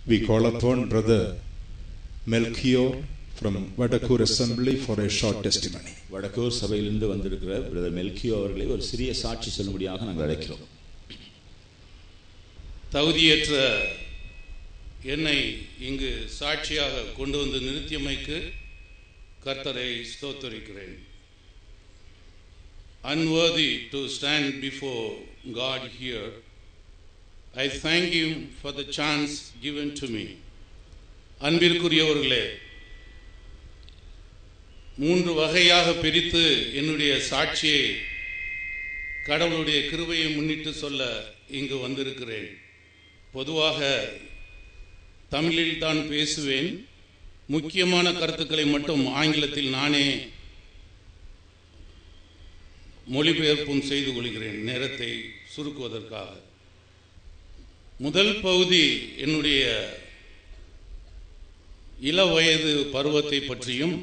we call upon Brother Melchior from Vadakur Assembly for a short testimony. வடக்கூர் சபையிலிருந்து வந்திருக்கிற brother மெல்கியோ அவர்களை ஒரு சிறிய சாட்சி சொல்லும்படியாக நாங்கள் அழைக்கிறோம் தகுதியற்ற என்னை இங்கு சாட்சியாக கொண்டு வந்து நிறுத்தியமைக்கு கர்த்தரை ஸ்தோத்தரிக்கிறேன் unworthy to stand before God here, I thank Him for the chance given to me. அன்பிற்குரியவர்களே மூன்று வகையாக பிரித்து என்னுடைய சாட்சியை கடவுளுடைய கிருபையை முன்னிட்டு சொல்ல இங்கு வந்திருக்கிறேன் பொதுவாக தமிழில் தான் பேசுவேன் முக்கியமான கருத்துக்களை மட்டும் ஆங்கிலத்தில் நானே மொழிபெயர்ப்பும் செய்து கொள்கிறேன் நேரத்தை சுருக்குவதற்காக முதல் பகுதி என்னுடைய இள வயது பருவத்தை பற்றியும்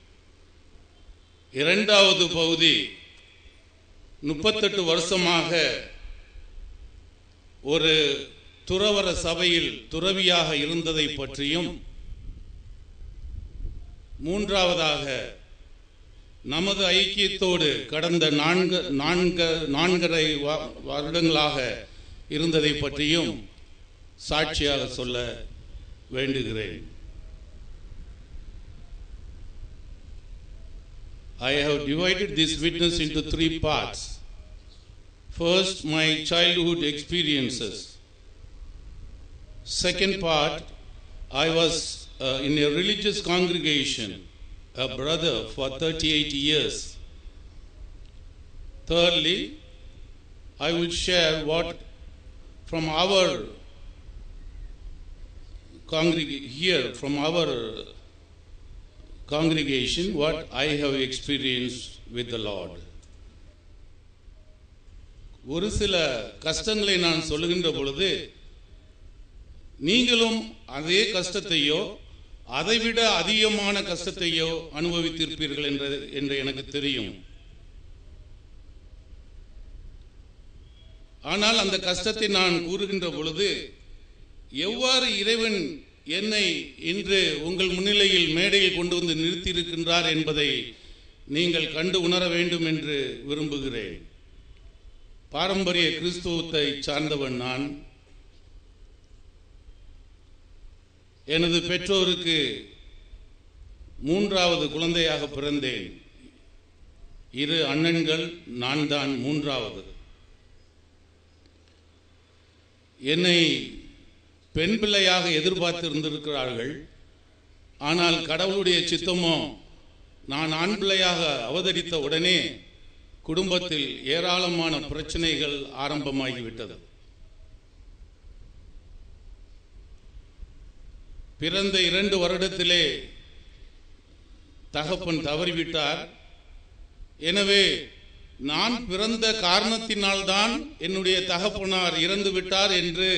இரண்டாவது பகுதி முப்பத்தெட்டு வருஷமாக ஒரு துறவர சபையில் துறவியாக இருந்ததை பற்றியும் மூன்றாவதாக நமது ஐக்கியத்தோடு கடந்த நான்கு நான்கு நான்கரை வா- வருடங்களாக இருந்ததை பற்றியும் சாட்சியாக சொல்ல வேண்டுகிறேன் I have divided this witness into three parts. First, my childhood experiences. Second part, I was uh, in a religious congregation, a brother for 38 years. Thirdly, I will share what from our congreg- here from our congregation what I have experienced with the Lord. ஒரு சில கஷ்டங்களை நான் சொல்லுகின்ற பொழுது நீங்களும் அதே கஷ்டத்தையோ அதைவிட அதிகமான கஷ்டத்தையோ அனுபவித்திருப்பீர்கள் என்ற என்று எனக்கு தெரியும் ஆனால் அந்த கஷ்டத்தை நான் கூறுகின்ற பொழுது எவ்வாறு இறைவன் என்னை இன்று உங்கள் முன்னிலையில் மேடையில் கொண்டு வந்து நிறுத்தியிருக்கின்றார் என்பதை நீங்கள் கண்டு உணர வேண்டும் என்று விரும்புகிறேன் பாரம்பரிய கிறிஸ்துவத்தை சார்ந்தவன் நான் எனது பெற்றோருக்கு மூன்றாவது குழந்தையாக பிறந்தேன் இரு அண்ணன்கள் நான் தான் மூன்றாவது என்னை பெண் பிள்ளையாக எதிர்பார்த்து இருந்திருக்கிறார்கள் ஆனால் கடவுளுடைய சித்தமோ நான் ஆண் பிள்ளையாக அவதரித்த உடனே குடும்பத்தில் ஏராளமான பிரச்சனைகள் ஆரம்பமாகிவிட்டது பிறந்த இரண்டு வருடத்திலே தகப்பன் தவறிவிட்டார் எனவே நான் பிறந்த காரணத்தினால்தான் என்னுடைய தகப்பனார் இறந்து விட்டார் என்று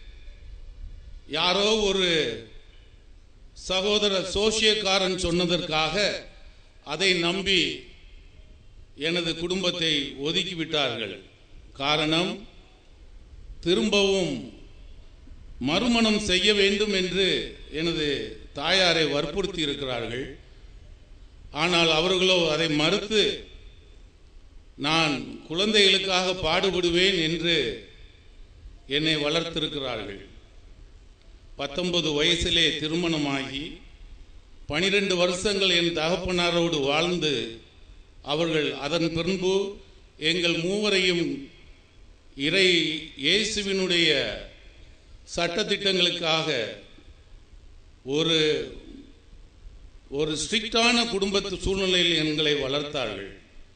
யாரோ ஒரு சகோதர சோசியக்காரன் சொன்னதற்காக அதை நம்பி எனது குடும்பத்தை ஒதுக்கிவிட்டார்கள் காரணம் திரும்பவும் மறுமணம் செய்ய வேண்டும் என்று எனது தாயாரை வற்புறுத்தி இருக்கிறார்கள் ஆனால் அவர்களோ அதை மறுத்து நான் குழந்தைகளுக்காக பாடுபடுவேன் என்று என்னை வளர்த்திருக்கிறார்கள் பத்தொன்பது வயசிலே திருமணமாகி பனிரெண்டு வருஷங்கள் என் தகப்பனாரோடு வாழ்ந்து அவர்கள் அதன் பின்பு எங்கள் மூவரையும் இறை இயேசுவினுடைய சட்டத்திட்டங்களுக்காக ஒரு ஒரு ஸ்ட்ரிக்டான குடும்பத்து சூழ்நிலையில் எங்களை வளர்த்தார்கள்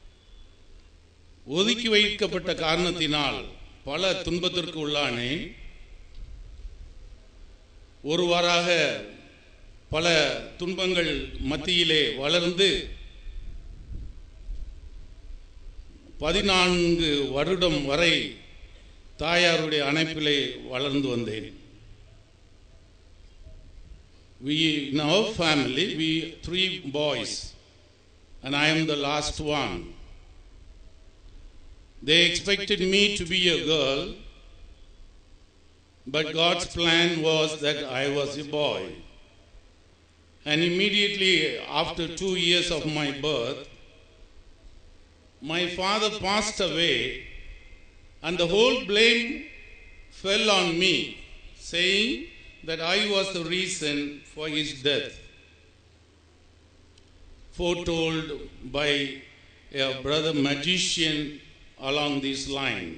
ஒதுக்கி வைக்கப்பட்ட காரணத்தினால் பல துன்பத்திற்கு உள்ளானேன் ஒருவாறாக பல துன்பங்கள் மத்தியிலே வளர்ந்து பதினான்கு வருடம் வரை தாயாருடைய அணைப்பிலே வளர்ந்து வந்தேன் we in our family we three boys and i am the last one they expected me to be a girl But God's plan was that I was a boy. And immediately after two years of my birth, my father passed away, and the whole blame fell on me, saying that I was the reason for his death. Foretold by a brother magician along this line.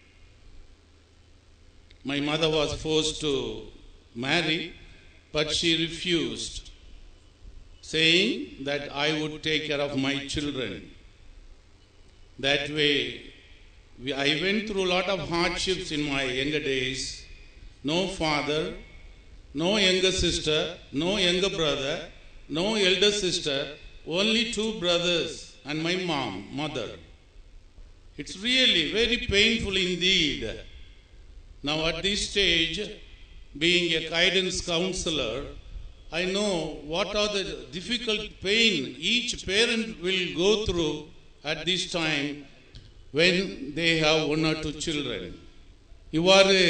My mother was forced to marry, but she refused, saying that I would take care of my children. That way, we- I went through a lot of hardships in my younger days. No father, no younger sister, no younger brother, no elder sister, only two brothers and my mom, mother. It's really very painful indeed. Now, at this stage, being a guidance counselor, I know what are the difficult pain each parent will go through at this time when they have one or two children. இவ்வாறு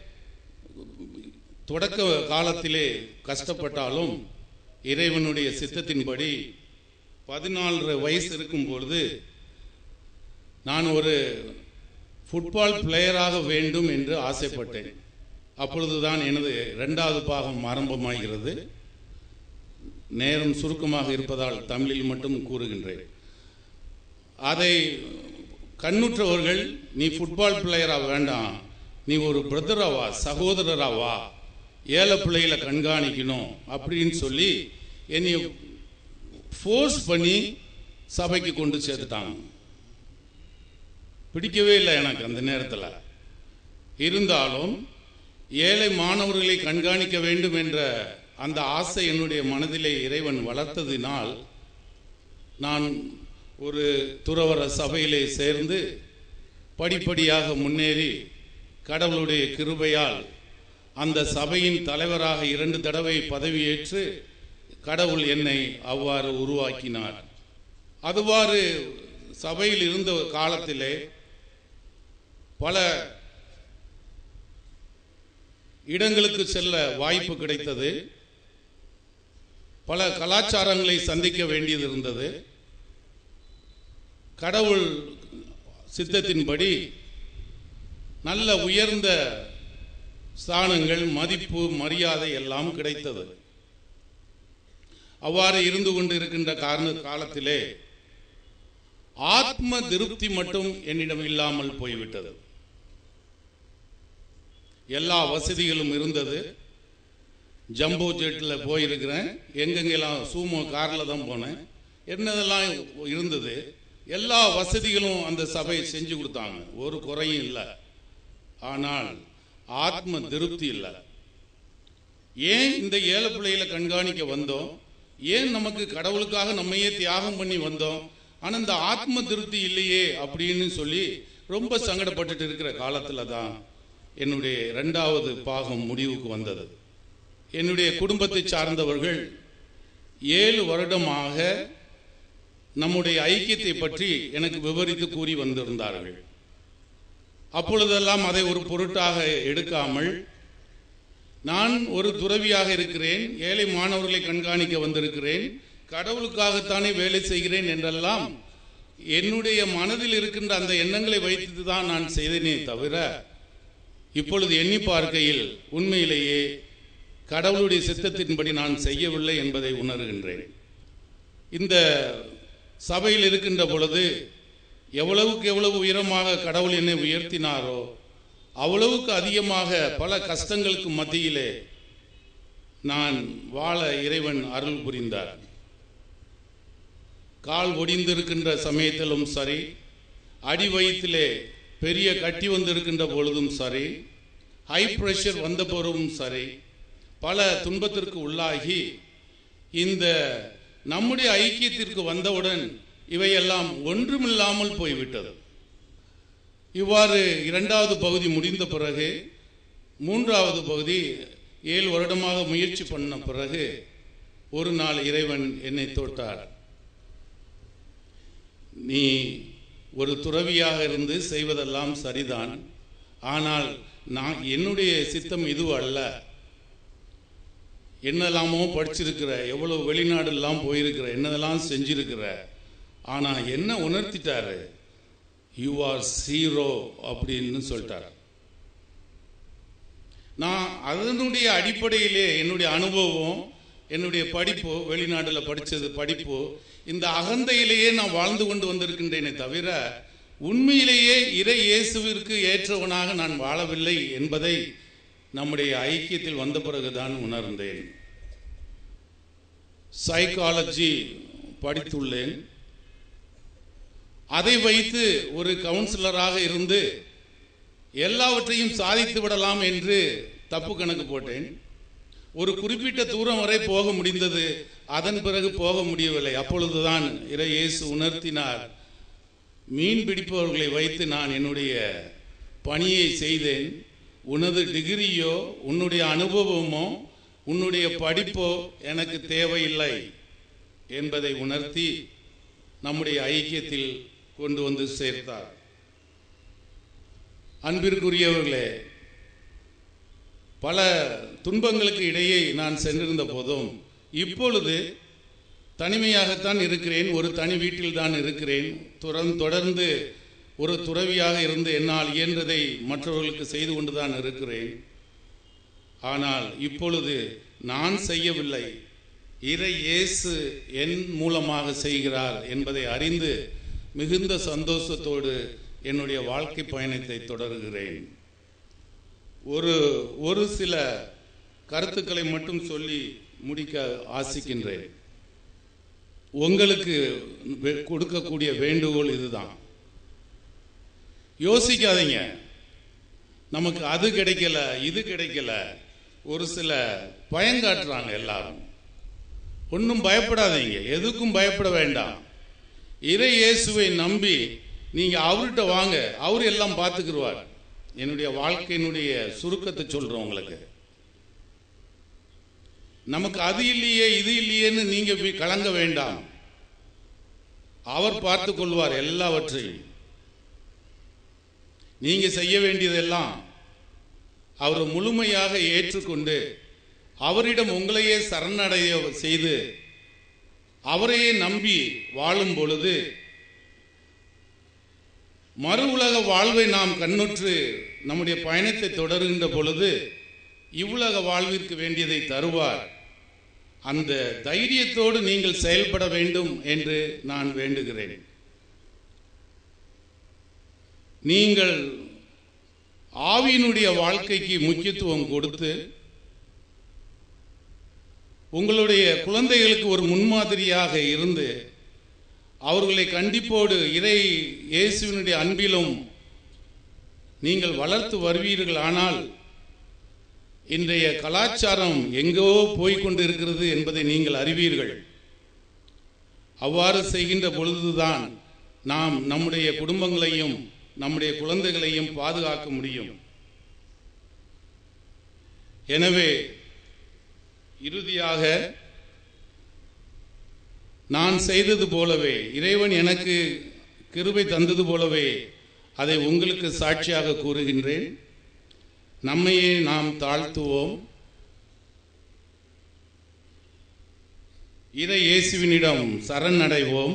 தொடக்க காலத்திலே கஷ்டப்பட்டாலும் இறைவனுடைய சித்தத்தின்படி பதினாலு வயசு இருக்கும் பொழுது நான் ஒரு ஃபுட்பால் பிளேயராக வேண்டும் என்று ஆசைப்பட்டேன் அப்பொழுதுதான் எனது இரண்டாவது பாகம் ஆரம்பமாகிறது நேரம் சுருக்கமாக இருப்பதால் தமிழில் மட்டும் கூறுகின்றேன் அதை கண்ணுற்றவர்கள் நீ ஃபுட்பால் பிளேயரா வேண்டாம் நீ ஒரு பிரதராவா சகோதரராவா ஏழை பிள்ளைகளை கண்காணிக்கணும் அப்படின்னு சொல்லி என்னை ஃபோர்ஸ் பண்ணி சபைக்கு கொண்டு சேர்த்துட்டாங்க பிடிக்கவே இல்லை எனக்கு அந்த நேரத்தில் இருந்தாலும் ஏழை மாணவர்களை கண்காணிக்க வேண்டும் என்ற அந்த ஆசை என்னுடைய மனதிலே இறைவன் வளர்த்ததினால் நான் ஒரு துறவர சபையிலே சேர்ந்து படிப்படியாக முன்னேறி கடவுளுடைய கிருபையால் அந்த சபையின் தலைவராக இரண்டு தடவை பதவியேற்று கடவுள் என்னை அவ்வாறு உருவாக்கினார் அதுவாறு சபையில் இருந்த காலத்திலே பல இடங்களுக்கு செல்ல வாய்ப்பு கிடைத்தது பல கலாச்சாரங்களை சந்திக்க வேண்டியது இருந்தது கடவுள் சித்தத்தின்படி நல்ல உயர்ந்த ஸ்தானங்கள் மதிப்பு மரியாதை எல்லாம் கிடைத்தது அவ்வாறு இருந்து கொண்டு இருக்கின்ற காரண காலத்திலே ஆத்ம திருப்தி மட்டும் என்னிடம் இல்லாமல் போய்விட்டது எல்லா வசதிகளும் இருந்தது ஜம்போ ஜெட்டில் போயிருக்கிறேன் எங்கெங்கெல்லாம் சூமோ காரில் தான் போனேன் என்னதெல்லாம் இருந்தது எல்லா வசதிகளும் அந்த சபை செஞ்சு கொடுத்தாங்க ஒரு குறையும் இல்லை ஆனால் ஆத்ம திருப்தி இல்லை ஏன் இந்த ஏழை பிள்ளைகளை கண்காணிக்க வந்தோம் ஏன் நமக்கு கடவுளுக்காக நம்மையே தியாகம் பண்ணி வந்தோம் ஆனா இந்த ஆத்ம திருப்தி இல்லையே அப்படின்னு சொல்லி ரொம்ப சங்கடப்பட்டுட்டு இருக்கிற காலத்துல தான் என்னுடைய இரண்டாவது பாகம் முடிவுக்கு வந்தது என்னுடைய குடும்பத்தை சார்ந்தவர்கள் ஏழு வருடமாக நம்முடைய ஐக்கியத்தை பற்றி எனக்கு விவரித்து கூறி வந்திருந்தார்கள் அப்பொழுதெல்லாம் அதை ஒரு பொருட்டாக எடுக்காமல் நான் ஒரு துறவியாக இருக்கிறேன் ஏழை மாணவர்களை கண்காணிக்க வந்திருக்கிறேன் கடவுளுக்காகத்தானே வேலை செய்கிறேன் என்றெல்லாம் என்னுடைய மனதில் இருக்கின்ற அந்த எண்ணங்களை வைத்து தான் நான் செய்தேனே தவிர இப்பொழுது எண்ணி பார்க்கையில் உண்மையிலேயே கடவுளுடைய சித்தத்தின்படி நான் செய்யவில்லை என்பதை உணர்கின்றேன் இந்த சபையில் இருக்கின்ற பொழுது எவ்வளவுக்கு எவ்வளவு உயரமாக கடவுள் என்னை உயர்த்தினாரோ அவ்வளவுக்கு அதிகமாக பல கஷ்டங்களுக்கு மத்தியிலே நான் வாழ இறைவன் அருள் புரிந்தார் கால் ஒடிந்திருக்கின்ற சமயத்திலும் சரி அடி வயிற்றிலே பெரிய கட்டி வந்திருக்கின்ற பொழுதும் சரி ஹை பிரஷர் வந்த பொழுதும் சரி பல துன்பத்திற்கு உள்ளாகி இந்த நம்முடைய ஐக்கியத்திற்கு வந்தவுடன் இவையெல்லாம் ஒன்றுமில்லாமல் போய்விட்டது இவ்வாறு இரண்டாவது பகுதி முடிந்த பிறகு மூன்றாவது பகுதி ஏழு வருடமாக முயற்சி பண்ண பிறகு ஒரு நாள் இறைவன் என்னை தொட்டார் நீ ஒரு துறவியாக இருந்து செய்வதெல்லாம் சரிதான் ஆனால் நான் என்னுடைய சித்தம் இது அல்ல என்னெல்லாமோ படிச்சிருக்கிற எவ்வளவு வெளிநாடுலாம் போயிருக்கிற என்னதெல்லாம் செஞ்சிருக்கிற ஆனா என்ன உணர்த்திட்டாரு யூ ஆர் சீரோ அப்படின்னு சொல்லிட்டாரு நான் அதனுடைய அடிப்படையிலே என்னுடைய அனுபவம் என்னுடைய படிப்பு வெளிநாட்டில் படித்தது படிப்பு இந்த அகந்தையிலேயே நான் வாழ்ந்து கொண்டு வந்திருக்கின்றேனே தவிர உண்மையிலேயே இறை இயேசுவிற்கு ஏற்றவனாக நான் வாழவில்லை என்பதை நம்முடைய ஐக்கியத்தில் வந்த பிறகுதான் உணர்ந்தேன் சைக்காலஜி படித்துள்ளேன் அதை வைத்து ஒரு கவுன்சிலராக இருந்து எல்லாவற்றையும் சாதித்து விடலாம் என்று தப்பு கணக்கு போட்டேன் ஒரு குறிப்பிட்ட தூரம் வரை போக முடிந்தது அதன் பிறகு போக முடியவில்லை அப்பொழுதுதான் இறை இயேசு உணர்த்தினார் மீன் பிடிப்பவர்களை வைத்து நான் என்னுடைய பணியை செய்தேன் உனது டிகிரியோ உன்னுடைய அனுபவமோ உன்னுடைய படிப்போ எனக்கு தேவையில்லை என்பதை உணர்த்தி நம்முடைய ஐக்கியத்தில் கொண்டு வந்து சேர்த்தார் அன்பிற்குரியவர்களே பல துன்பங்களுக்கு இடையே நான் சென்றிருந்த போதும் இப்பொழுது தனிமையாகத்தான் இருக்கிறேன் ஒரு தனி வீட்டில் தான் இருக்கிறேன் துறந் தொடர்ந்து ஒரு துறவியாக இருந்து என்னால் இயன்றதை மற்றவர்களுக்கு செய்து கொண்டுதான் இருக்கிறேன் ஆனால் இப்பொழுது நான் செய்யவில்லை இறை இயேசு என் மூலமாக செய்கிறார் என்பதை அறிந்து மிகுந்த சந்தோஷத்தோடு என்னுடைய வாழ்க்கை பயணத்தை தொடர்கிறேன் ஒரு ஒரு சில கருத்துக்களை மட்டும் சொல்லி முடிக்க ஆசிக்கின்றேன் உங்களுக்கு வே- கொடுக்கக்கூடிய வேண்டுகோள் இதுதான் யோசிக்காதீங்க நமக்கு அது கிடைக்கல இது கிடைக்கல ஒரு சில பயங்காட்டுறாங்க எல்லாரும் ஒன்றும் பயப்படாதீங்க எதுக்கும் பயப்பட வேண்டாம் இறை இயேசுவை நம்பி நீங்க அவர்கிட்ட வாங்க அவர் எல்லாம் பார்த்துக்கிருவார் என்னுடைய வாழ்க்கையினுடைய சுருக்கத்தை சொல்றேன் உங்களுக்கு நமக்கு அது இல்லையே இது இல்லையேன்னு நீங்க போய் கலங்க வேண்டாம் அவர் பார்த்துக் கொள்வார் எல்லாவற்றையும் நீங்க செய்ய வேண்டியதெல்லாம் அவர் முழுமையாக ஏற்றுக்கொண்டு அவரிடம் உங்களையே சரணடைய செய்து அவரையே நம்பி வாழும் பொழுது மறு உலக வாழ்வை நாம் கண்ணுற்று நம்முடைய பயணத்தை தொடருகின்ற பொழுது இவ்வுலக வாழ்விற்கு வேண்டியதை தருவார் அந்த தைரியத்தோடு நீங்கள் செயல்பட வேண்டும் என்று நான் வேண்டுகிறேன் நீங்கள் ஆவியினுடைய வாழ்க்கைக்கு முக்கியத்துவம் கொடுத்து உங்களுடைய குழந்தைகளுக்கு ஒரு முன்மாதிரியாக இருந்து அவர்களை கண்டிப்போடு இறை இயேசுவினுடைய அன்பிலும் நீங்கள் வளர்த்து வருவீர்கள் ஆனால் இன்றைய கலாச்சாரம் எங்கோ போய்க்கொண்டு இருக்கிறது என்பதை நீங்கள் அறிவீர்கள் அவ்வாறு செய்கின்ற பொழுதுதான் நாம் நம்முடைய குடும்பங்களையும் நம்முடைய குழந்தைகளையும் பாதுகாக்க முடியும் எனவே இறுதியாக நான் செய்தது போலவே இறைவன் எனக்கு கிருபை தந்தது போலவே அதை உங்களுக்கு சாட்சியாக கூறுகின்றேன் நம்மையே நாம் தாழ்த்துவோம் இறை இயேசுவினிடம் சரணடைவோம்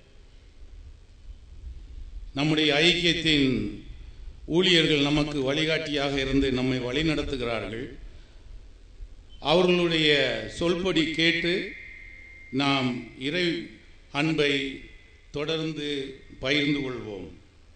நம்முடைய ஐக்கியத்தின் ஊழியர்கள் நமக்கு வழிகாட்டியாக இருந்து நம்மை வழிநடத்துகிறார்கள் அவர்களுடைய சொல்படி கேட்டு நாம் இறை அன்பை தொடர்ந்து பகிர்ந்து கொள்வோம்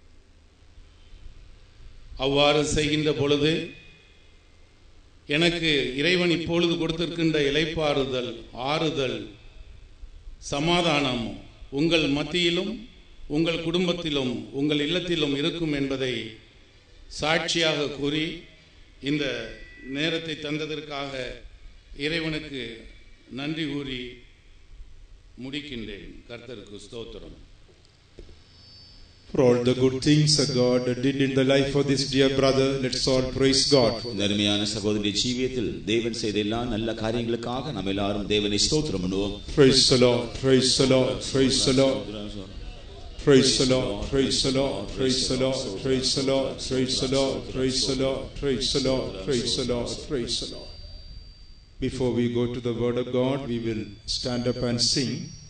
அவ்வாறு செய்கின்ற பொழுது எனக்கு இறைவன் இப்பொழுது கொடுத்திருக்கின்ற இலைப்பாறுதல் ஆறுதல் சமாதானம் உங்கள் மத்தியிலும் உங்கள் குடும்பத்திலும் உங்கள் இல்லத்திலும் இருக்கும் என்பதை சாட்சியாக கூறி இந்த நேரத்தை தந்ததற்காக இறைவனுக்கு நன்றி கூறி முடிக்கின்றேன் கர்த்தருக்கு ஸ்தோத்திரம் For all the good things that God did in the life of this dear brother, let's all praise God. for இந்த அருமையான சகோதரி ஜீவியத்தில் தேவன் செய்த எல்லா நல்ல காரியங்களுக்காக நாம் எல்லாரும் தேவனை ஸ்தோத்திரம் பண்ணுவோம் Praise the Lord, praise the Lord, praise the Lord. Praise the Lord, praise the Lord, praise the Lord, praise the Lord, praise the Lord, praise the Lord, praise the Lord, praise the Lord, praise the Lord. Before we go to the Word of God, we will stand up and sing